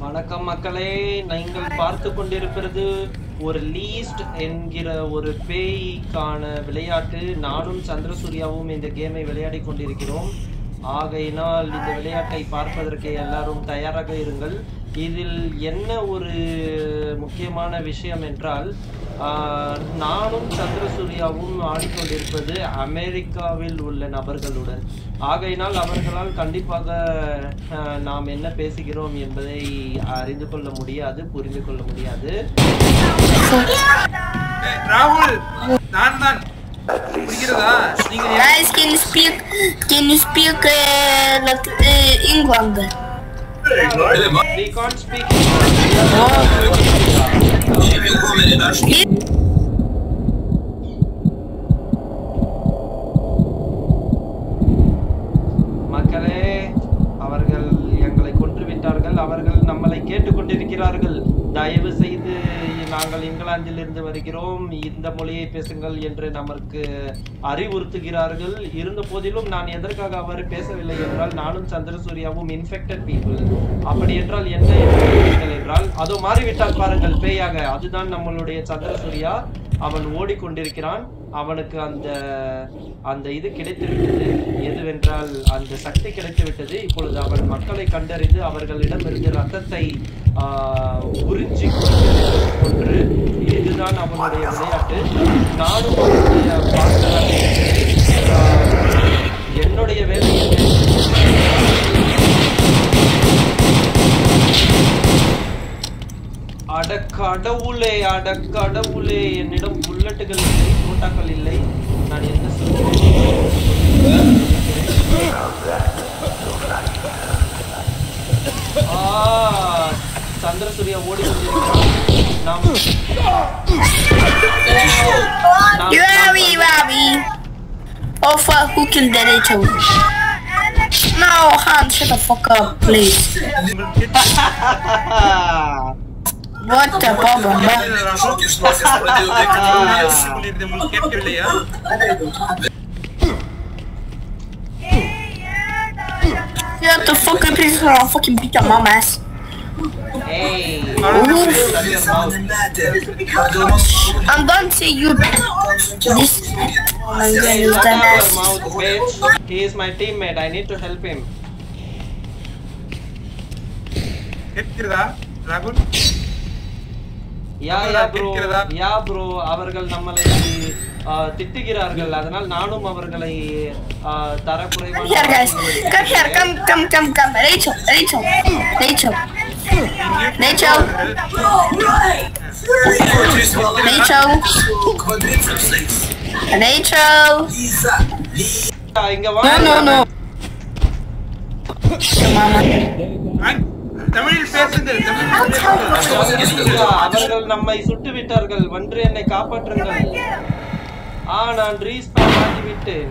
வணக்கம் மக்களே நீங்கள் பார்த்து கொண்டிருப்பது ஒரு லீஸ்ட் என்கிற ஒரு பேய்க்கான விளையாட்டு நானும் சந்திரசூர்யாவும் இந்த கேமை விளையாடி கொண்டிருக்கிறோம் ஆகையினால் இந்த விளையாட்டை பார்ப்பதற்கு எல்லாரும் தயாராக இருங்கள் இதில் என்ன ஒரு முக்கியமான விஷயம் என்றால் ஆஹ், நானும் சந்திரசூர்யாவும் ஆடிக்கொண்டிருப்பது அமெரிக்காவில் உள்ள நபர்களுடன் ஆகையினால் அவர்களால் கண்டிப்பாக ஆஹ், நாம் என்ன பேசுகிறோம் என்பதை அறிந்து கொள்ள முடியாது புரிந்து கொள்ள முடியாது ஏய், ராகுல் நான் தான் புரிகிறதா நீங்க Guys, can you speak? Can you speak uh, like uh, England? We can't speak மக்களே அவர்கள் எங்களை கொன்று விட்டார்கள் அவர்கள் நம்மளை கேட்டுக்கொண்டிருக்கிறார்கள் தயவு செய்து நாங்கள் இங்கிலாந்தில் இருந்து வருகிறோம் இந்த மொழியை பேசுங்கள் என்று நமக்கு அறிவுறுத்துகிறார்கள் இருந்த போதிலும் நான் எதற்காக அவர் பேசவில்லை என்றால் நானும் சந்திரசூர்யாவும் இன்ஃபெக்டட் பீப்புள் அப்படி என்றால் என்ன என்று கேட்டீர்கள் என்றால் அதோ மாறிவிட்டால் பாருங்கள் பேயாக அதுதான் நம்மளுடைய சந்திரசூர்யா அவன் ஓடிக்கொண்டிருக்கிறான் அவனுக்கு அந்த அந்த இது கிடைத்து விட்டது எதுவென்றால் அந்த சக்தி கிடைத்து விட்டது இப்பொழுது அவன் மக்களை கண்டறிந்து அவர்களிடமிருந்து ரத்தத்தை ஆஹ், உறிஞ்சி கொன்று இதுதான் அவனுடைய விளையாட்டு நானும் அவனுடைய பார்க்கலாக இருக்கிறேன். ஆஹ், என்னுடைய வேலை என்ன அட கடவுளே அட கடவுளே என்னிடம் புல்லட்டுகள் இல்லை தோட்டாக்கள் இல்லை நான் என்ன சொல்கிறேன் ஆ, சந்திரசூர்யா ஓடி கொண்டிருக்கிறான் நாம் நாம்- You Ravi, Ravi. Oh fuck, who killed that Rachel? No, Han, shut the fuck up, please. What the problem, man? சொல்லியிருந்தேன் உங்களுக்கு கேட்கவில்லையா Shut the fuck up, please, or I'll fucking beat your mom ass. Hey, Oof. shut your mouth. I'm done say you. This. I'm gonna Hey, use shut that up your ass. mouth, bitch. He is my teammate. I need to help him. கேட்கிறதா ராகுல் யா யா bro இருக்கிறதா? யா bro அவர்கள் நம்மளை ஆ, திட்டுகிறார்கள் அதனால் நானும் அவர்களை ஆ, தரக்குறைவான Come here, guys. Come here. Come, come, come, come. Rachel, Rachel, Rachel, Rachel, Rachel, Rachel. இங்க No, வாங்க no, no. Mama. ஆ, தமிழில் பேசுங்கள் தமிழில் பேசுங்கள் ஐயா, அவர்கள் நம்மை சுட்டு விட்டார்கள் வென்று என்னை காப்பாற்றுங்கள் ஆ நான் ரீஸ்பான் ஆகி விட்டேன்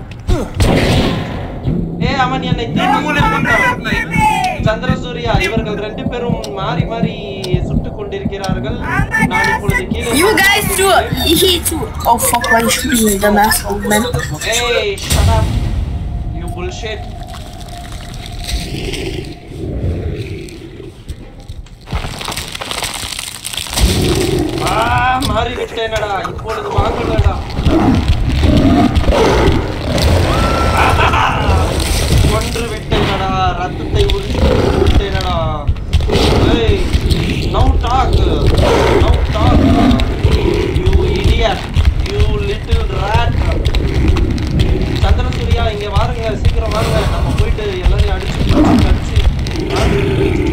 ஏ அவன் என்னை உங்களை தீர்த்து கொண்டார்கள் சந்திரசூர்யா இவர்கள் ரெண்டு பேரும் மாறி மாறி சுட்டுக் கொண்டிருக்கிறார்கள் நான் இப்பொழுது கீழே You guys too. He too. Oh fuck! Why you shooting me, dumbass old man? Hey, shut up. You bullshit. ஆ மாறி விட்டேனடா இப்பொழுது வாங்குடா கொன்று விட்டேனடா ரத்தத்தை உறிஞ்சி விட்டேனடா ஏய் no dog no dog you idiot you little rat Chandrasurya இங்க வாருங்க சீக்கிரம் வாருங்க நம்ம போயிட்டு எல்லாரையும் அடிச்சு அடிச்சு அடிச்சு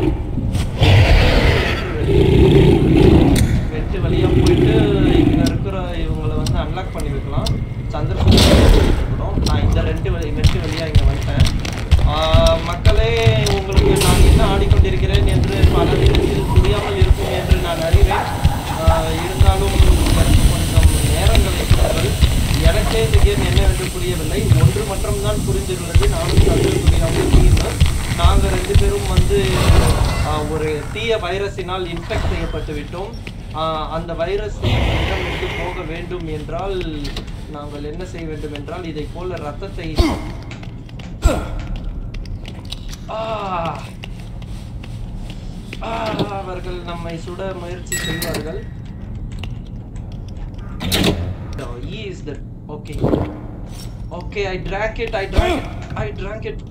வெட்டு வழியா போயிட்டு இங்க இருக்கிற இவங்களை வந்து அன்லாக் பண்ணி வைக்கலாம் சந்திரசூர்யா இருக்கட்டும் நான் இந்த ரெண்டு வழி வெட்டு வழியா இங்க வந்துட்டேன் ஆஹ் மக்களே உங்களுக்கு நான் என்ன ஆடிக்கொண்டிருக்கிறேன் என்று பலருக்கு புரியாமல் இருக்கும் என்று நான் அறிவேன் ஆஹ் இருந்தாலும் எனக்கு கொஞ்சம் நேரங்களை கொடுங்கள் எனக்கே இந்த கேம் என்னவென்று புரியவில்லை ஒன்று மட்டும் தான் புரிந்துள்ளது நானும் சந்திரசூர்யாவும் டீம் நாங்கள் ரெண்டு பேரும் வந்து ஆஹ், ஒரு தீய வைரஸினால் இன்ஃபெக்ட் செய்யப்பட்டு விட்டோம் ஆஹ், அந்த வைரஸ் இடமிருந்து போக வேண்டும் என்றால் நாங்கள் என்ன செய்ய வேண்டும் என்றால் இதை போல ரத்தத்தை ஆ ஆ, அவர்கள் நம்மை சுட முயற்சி செய்வார்கள் No, he is the okay. Okay, I drank it. I drank it. I drank it.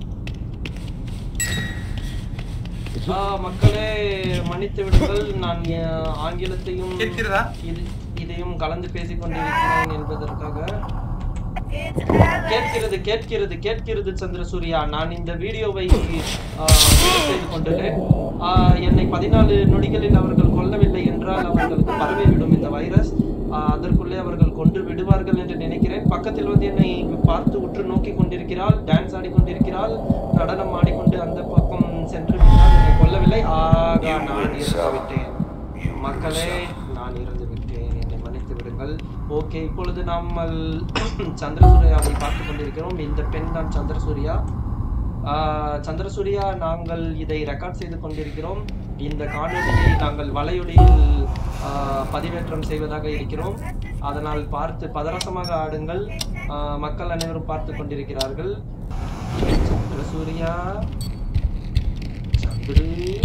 ஆ, மக்களே மன்னித்து விடுங்கள் நான் அஹ், ஆங்கிலத்தையும் கேட்கிறதா? இது இதையும் கலந்து பேசிக் கொண்டிருக்கிறேன் என்பதற்காக கேட்கிறது கேட்கிறது கேட்கிறது சந்திரசூர்யா நான் இந்த வீடியோவை ஆ, பதிவு செய்து கொண்டுள்ளேன் ஆ, என்னை பதினாலு நொடிகளில் அவர்கள் கொல்லவில்லை என்றால் அவர்களுக்கு பரவிவிடும் இந்த வைரஸ் ஆ, அதற்குள்ளே அவர்கள் கொன்று விடுவார்கள் என்று நினைக்கிறேன் பக்கத்தில் வந்து என்னை பார்த்து உற்று நோக்கி கொண்டிருக்கிறாள் டான்ஸ் ஆடிக்கொண்டிருக்கிறாள் நடனம் ஆடிக்கொண்டு அந்த பக்கம் சென்று விட்டால் என்னை கொல்லவில்லை ஆகா நான் இறந்து விட்டேன் மக்களே நான் இறந்து விட்டேன் என்னை மன்னித்து விடுங்கள் ஓகே இப்பொழுது நாமல் சந்திரசூர்யாவை பார்த்து கொண்டிருக்கிறோம் இந்த பெண் தான் சந்திரசூர்யா ஆஹ், சந்திரசூர்யா நாங்கள் இதை ரெக்கார்ட் செய்து கொண்டிருக்கிறோம் இந்த காணொலியை நாங்கள் வலையொலியில் ஆஹ், பதிவேற்றம் செய்வதாக இருக்கிறோம் அதனால் பார்த்து பதரசமாக ஆடுங்கள் ஆஹ், மக்கள் அனைவரும் பார்த்து கொண்டிருக்கிறார்கள் சந்திரசூர்யா சந்திரு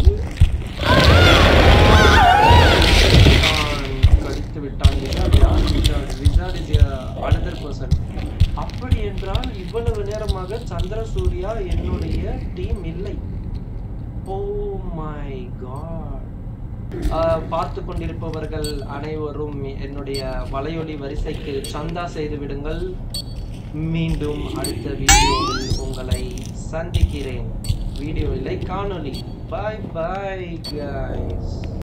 அவன் கடித்து விட்டான் விசாட் யார் Visat Visat is another person அப்படி என்றால் இவ்வளவு நேரமாக சந்திரசூர்யா என்னுடைய டீம் இல்லை ஓ மை காட் பார்த்து கொண்டிருப்பவர்கள் அனைவரும் என்னுடைய வலையொலி வரிசைக்கு சந்தா செய்து விடுங்கள் மீண்டும் அடுத்த வீடியோவில் உங்களை சந்திக்கிறேன் வீடியோ இல்லை காணொலி பாய் பாய் guys